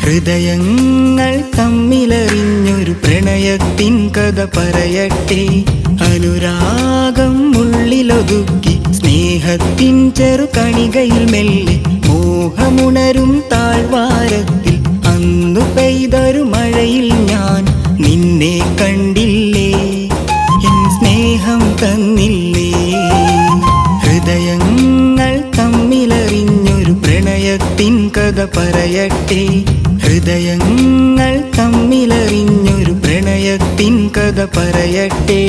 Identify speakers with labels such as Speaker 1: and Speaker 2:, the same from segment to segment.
Speaker 1: ഹൃദയങ്ങൾ തമ്മിലറിഞ്ഞൊരു പ്രണയത്തിൻ കഥ പറയട്ടെ അനുരാഗം ഉള്ളിലൊതുക്കി സ്നേഹത്തിൻ ചെറുകണികയിൽ മെല്ലെ മോഹമുണരും താഴ്വാരത്തിൽ അന്നു പെയ്തൊരു മഴയിൽ ഞാൻ നിന്നെ കണ്ടില്ലേ എൻ സ്നേഹം തന്നില്ലേ ഹൃദയങ്ങൾ തമ്മിലറിഞ്ഞൊരു പ്രണയത്തിൻ കഥ പറയട്ടെ ഹൃദയങ്ങൾ തമ്മിലറിഞ്ഞൊരു പ്രണയത്തിൻ കഥ പറയട്ടെ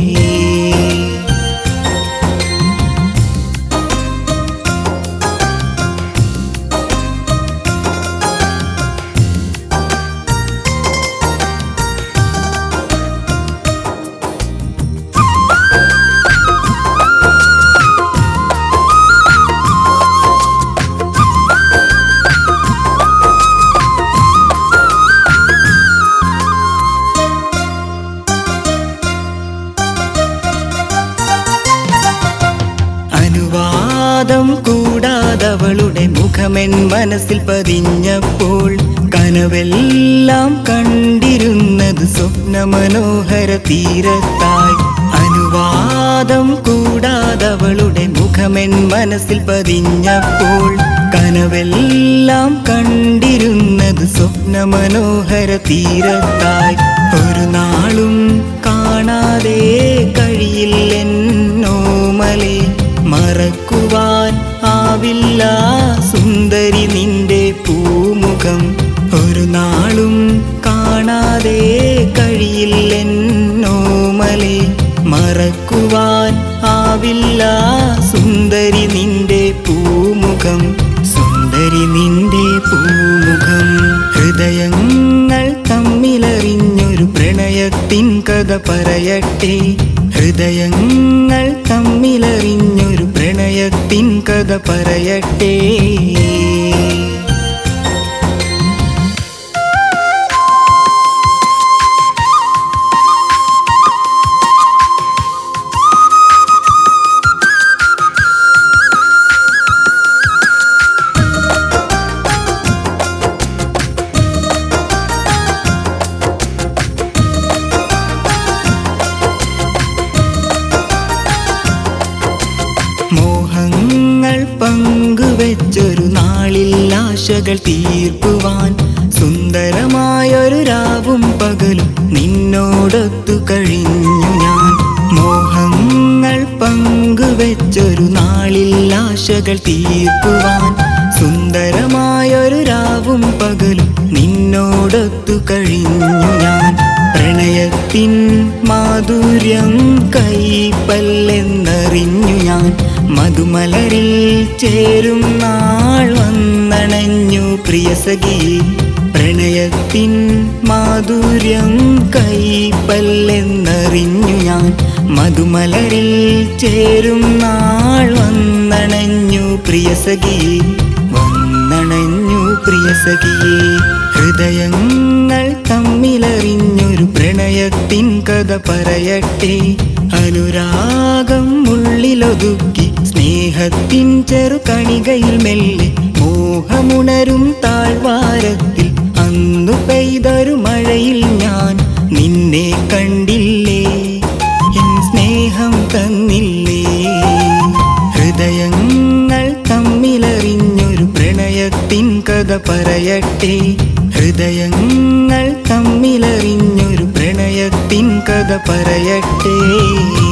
Speaker 1: അനുവാദം കൂടാതവളുടെ മുഖമെൻ മനസ്സിൽ പതിഞ്ഞപ്പോൾ കനവെല്ലാം കണ്ടിരുന്നത് സ്വപ്ന മനോഹര തീരത്തായി അനുവാദം കൂടാതവളുടെ മുഖമെൻ മനസ്സിൽ പതിഞ്ഞപ്പോൾ കനവെല്ലാം കണ്ടിരുന്നത് സ്വപ്ന മനോഹര തീരത്തായി ഒരു നാളും കാണാതെ കഴിയില്ലെന്നോമലേ മറക്കുവാൻ ആവില്ല സുന്ദരി നിന്റെ പൂമുഖം ഒരു നാളും കാണാതെ കഴിയില്ലെന്നോമലേ മറക്കുവാൻ ആവില്ല സുന്ദരി നിന്റെ പൂമുഖം സുന്ദരി നിന്റെ പൂമുഖം ഹൃദയങ്ങൾ തമ്മിലറിഞ്ഞൊരു പ്രണയത്തിൻ കഥ പറയട്ടെ ഹൃദയങ്ങൾ തമ്മിലറിഞ്ഞൊരു പ്രണയത്തിൻ കഥ പറയട്ടെ മോഹങ്ങൾ പങ്കുവെച്ചൊരു നാളിൽ ആശകൾ തീർക്കുവാൻ സുന്ദരമായൊരു രാവും പകലും നിന്നോടൊത്തു കഴിഞ്ഞു ഞാൻ മോഹങ്ങൾ പങ്കുവെച്ചൊരു നാളിൽ ആശകൾ തീർക്കുവാൻ സുന്ദരമായൊരു രാവും പകലും നിന്നോടൊത്തു കഴിഞ്ഞു ഞാൻ പ്രണയത്തിൻ മാധുര്യം കൈപ്പല്ലെന്നറിഞ്ഞു ഞാൻ മധുമലരിൽ ചേരും നാൾ വന്നണഞ്ഞു പ്രിയസഖി പ്രണയത്തിൻ മാധുര്യം കൈപ്പല്ലെന്നറിഞ്ഞു ഞാൻ മധുമലരിൽ ചേരും നാൾ വന്നണഞ്ഞു പ്രിയസഖി വന്നണഞ്ഞു പ്രിയസഖിയെ ഹൃദയങ്ങൾ തമ്മിലറിഞ്ഞൊരു പ്രണയത്തിൻ കഥ പറയട്ടെ അനുരാഗം ഉള്ളിലൊതുക്കി സ്നേഹത്തിൻ ചെറുകണികയിൽ മെല്ലെ മോഹമുണരും താഴ്വാരത്തിൽ അന്നു പെയ്തൊരു മഴയിൽ ഞാൻ നിന്നെ കണ്ടില്ലേ എൻ സ്നേഹം തന്നില്ലേ ഹൃദയങ്ങൾ തമ്മിലറിഞ്ഞൊരു പ്രണയത്തിൻ കഥ പറയട്ടെ ഹൃദയങ്ങൾ തമ്മിലറിഞ്ഞൊരു പ്രണയത്തിൻ കഥ പറയട്ടെ